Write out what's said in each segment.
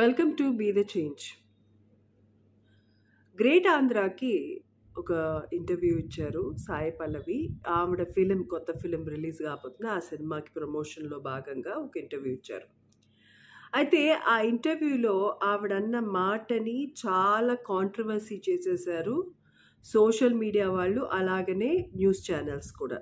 welcome to be the change great ఆంధ్రాకి ఒక interview ఇచ్చారు సాయి పల్లవి ఆవిడ ఫిలిం కొత్త ఫిలిం రిలీజ్ కాబోతుంది ఆ సినిమాకి ప్రమోషన్లో భాగంగా ఒక ఇంటర్వ్యూ ఇచ్చారు అయితే ఆ ఇంటర్వ్యూలో ఆవిడన్న మాటని చాలా కాంట్రవర్సీ చేసేసారు సోషల్ మీడియా వాళ్ళు అలాగనే న్యూస్ ఛానల్స్ కూడా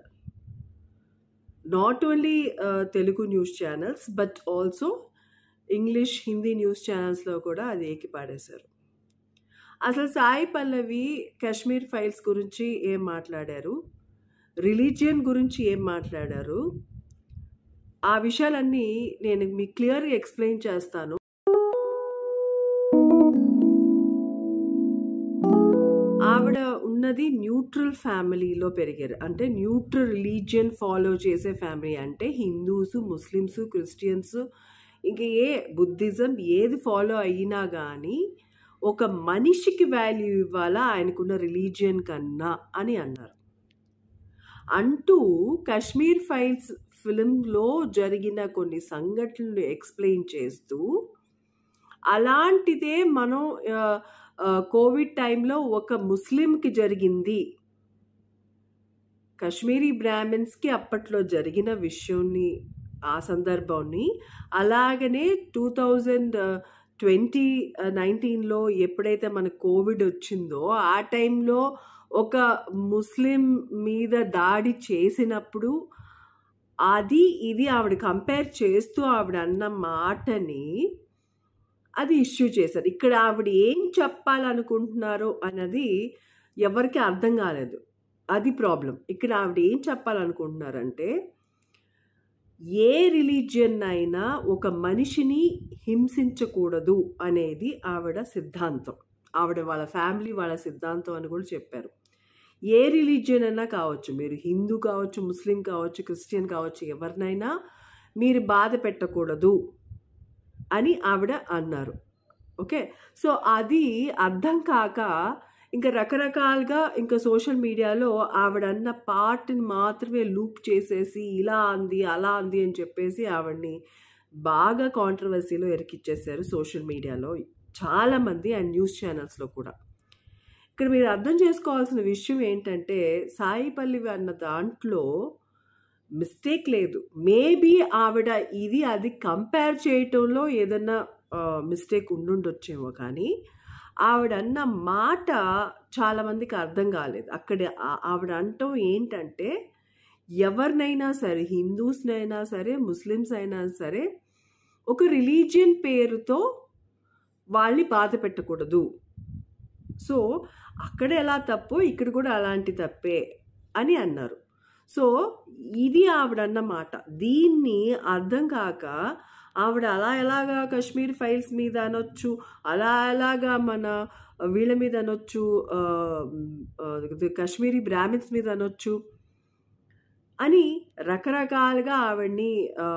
not only Telugu news channels but also English Hindi news ఛానల్స్లో కూడా అది ఏకిపాడేశారు అసలు సాయి పల్లవి కాశ్మీర్ ఫైల్స్ గురించి ఏం మాట్లాడారు రిలీజియన్ గురించి ఏం మాట్లాడారు ఆ విషయాలన్నీ నేను మీకు క్లియర్గా ఎక్స్ప్లెయిన్ చేస్తాను ఆవిడ ఉన్నది న్యూట్రల్ ఫ్యామిలీలో పెరిగారు అంటే న్యూట్రల్ రిలీజియన్ ఫాలో చేసే ఫ్యామిలీ అంటే హిందూస్ ముస్లిమ్స్ క్రిస్టియన్స్ ఇంకా ఏ బుద్ధిజం ఏది ఫాలో అయినా కానీ ఒక మనిషికి వాల్యూ ఇవ్వాలా ఆయనకున్న రిలీజియన్ కన్నా అని అన్నారు అంటూ కాశ్మీర్ ఫైల్స్ ఫిలింలో జరిగిన కొన్ని సంఘటనలు ఎక్స్ప్లెయిన్ చేస్తూ అలాంటిదే మనం కోవిడ్ టైంలో ఒక ముస్లింకి జరిగింది కాశ్మీరీ బ్రాహ్మిన్స్కి అప్పట్లో జరిగిన విషయాన్ని ఆ సందర్భాన్ని అలాగనే టూ థౌజండ్ ట్వంటీ నైన్టీన్లో ఎప్పుడైతే మన కోవిడ్ వచ్చిందో ఆ టైంలో ఒక ముస్లిం మీద దాడి చేసినప్పుడు అది ఇది ఆవిడ కంపేర్ చేస్తూ ఆవిడ అన్న మాటని అది ఇష్యూ చేశారు ఇక్కడ ఆవిడ ఏం చెప్పాలనుకుంటున్నారో అన్నది ఎవరికి అర్థం కాలేదు అది ప్రాబ్లం ఇక్కడ ఆవిడ ఏం చెప్పాలనుకుంటున్నారంటే ఏ రిలీజియన్ అయినా ఒక మనిషిని హింసించకూడదు అనేది ఆవిడ సిద్ధాంతం ఆవిడ వాళ్ళ ఫ్యామిలీ వాళ్ళ సిద్ధాంతం అని కూడా చెప్పారు ఏ రిలీజియన్ అయినా కావచ్చు మీరు హిందూ కావచ్చు ముస్లిం కావచ్చు క్రిస్టియన్ కావచ్చు ఎవరినైనా మీరు బాధ పెట్టకూడదు అని ఆవిడ అన్నారు ఓకే సో అది అర్థం కాక ఇంకా రకరకాలుగా ఇంకా సోషల్ మీడియాలో ఆవిడ అన్న పార్ట్ని మాత్రమే లూప్ చేసేసి ఇలా అంది అలా అంది అని చెప్పేసి ఆవిడ్ని బాగా కాంట్రవర్సీలో ఎరికిచ్చేసారు సోషల్ మీడియాలో చాలామంది అండ్ న్యూస్ ఛానల్స్లో కూడా ఇక్కడ మీరు అర్థం చేసుకోవాల్సిన విషయం ఏంటంటే సాయిపల్లి అన్న దాంట్లో మిస్టేక్ లేదు మేబీ ఆవిడ ఇది అది కంపేర్ చేయటంలో ఏదన్నా మిస్టేక్ ఉండుండొచ్చేమో కానీ ఆవిడ అన్న మాట చాలామందికి అర్థం కాలేదు అక్కడ ఆవిడ అంటం ఏంటంటే ఎవరినైనా సరే హిందూస్నైనా సరే ముస్లిమ్స్ అయినా సరే ఒక రిలీజియన్ పేరుతో వాళ్ళని బాధ పెట్టకూడదు సో అక్కడ ఎలా తప్పు ఇక్కడ కూడా అలాంటి తప్పే అని అన్నారు సో ఇది ఆవిడన్న మాట దీన్ని అర్థం కాక ఆవిడ అలా ఎలాగా కాశ్మీర్ ఫైల్స్ మీద అనొచ్చు అలా ఎలాగా మన వీళ్ళ మీద అనొచ్చు కాశ్మీరీ బ్రాహ్మిన్స్ మీద అనొచ్చు అని రకరకాలుగా ఆవిడ్ని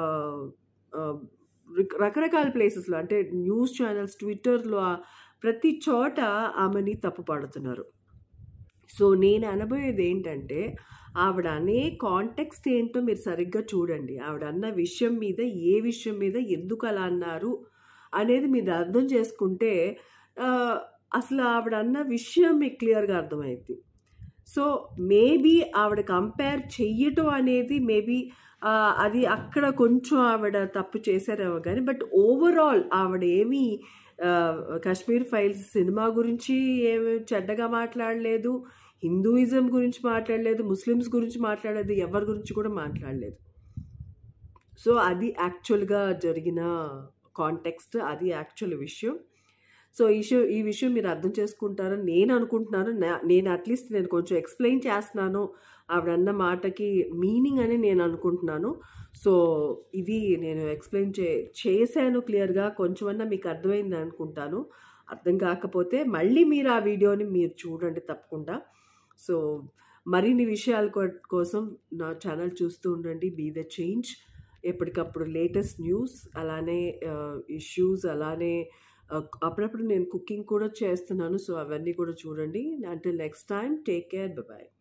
రకరకాల ప్లేసెస్లో అంటే న్యూస్ ఛానల్స్ ట్విట్టర్లో ప్రతి చోట ఆమెని తప్పు పడుతున్నారు సో నేను అనబోయేది ఏంటంటే ఆవిడ అనే కాంటెక్స్ట్ ఏంటో మీరు సరిగ్గా చూడండి ఆవిడ అన్న విషయం మీద ఏ విషయం మీద ఎందుకు అలా అన్నారు అనేది మీరు అర్థం చేసుకుంటే అసలు ఆవిడ అన్న విషయం మీకు క్లియర్గా అర్థమైంది సో మేబీ ఆవిడ కంపేర్ చెయ్యటం అనేది మేబీ అది అక్కడ కొంచెం ఆవిడ తప్పు చేశారేమో కానీ బట్ ఓవరాల్ ఆవిడ ఏమీ కాశ్మీర్ ఫైల్స్ సినిమా గురించి ఏమి చెడ్డగా మాట్లాడలేదు హిందూయిజం గురించి మాట్లాడలేదు ముస్లిమ్స్ గురించి మాట్లాడలేదు ఎవరి గురించి కూడా మాట్లాడలేదు సో అది యాక్చువల్గా జరిగిన కాంటెక్స్ట్ అది యాక్చువల్ విషయం సో ఈ విషయం ఈ విషయం మీరు అర్థం చేసుకుంటారని నేను అనుకుంటున్నాను నేను అట్లీస్ట్ నేను కొంచెం ఎక్స్ప్లెయిన్ చేస్తున్నాను ఆవిడ అన్న మాటకి మీనింగ్ అని నేను అనుకుంటున్నాను సో ఇది నేను ఎక్స్ప్లెయిన్ చే చేశాను క్లియర్గా కొంచెమన్నా మీకు అర్థమైంది అనుకుంటాను అర్థం కాకపోతే మళ్ళీ మీరు ఆ వీడియోని మీరు చూడండి తప్పకుండా సో మరిన్ని విషయాల కోసం నా ఛానల్ చూస్తూ ఉండండి బీ ద చేంజ్ ఎప్పటికప్పుడు లేటెస్ట్ న్యూస్ అలానే ఇష్యూస్ అలానే అప్పుడప్పుడు నేను కుకింగ్ కూడా చేస్తున్నాను సో అవన్నీ కూడా చూడండి అంటే next time take care bye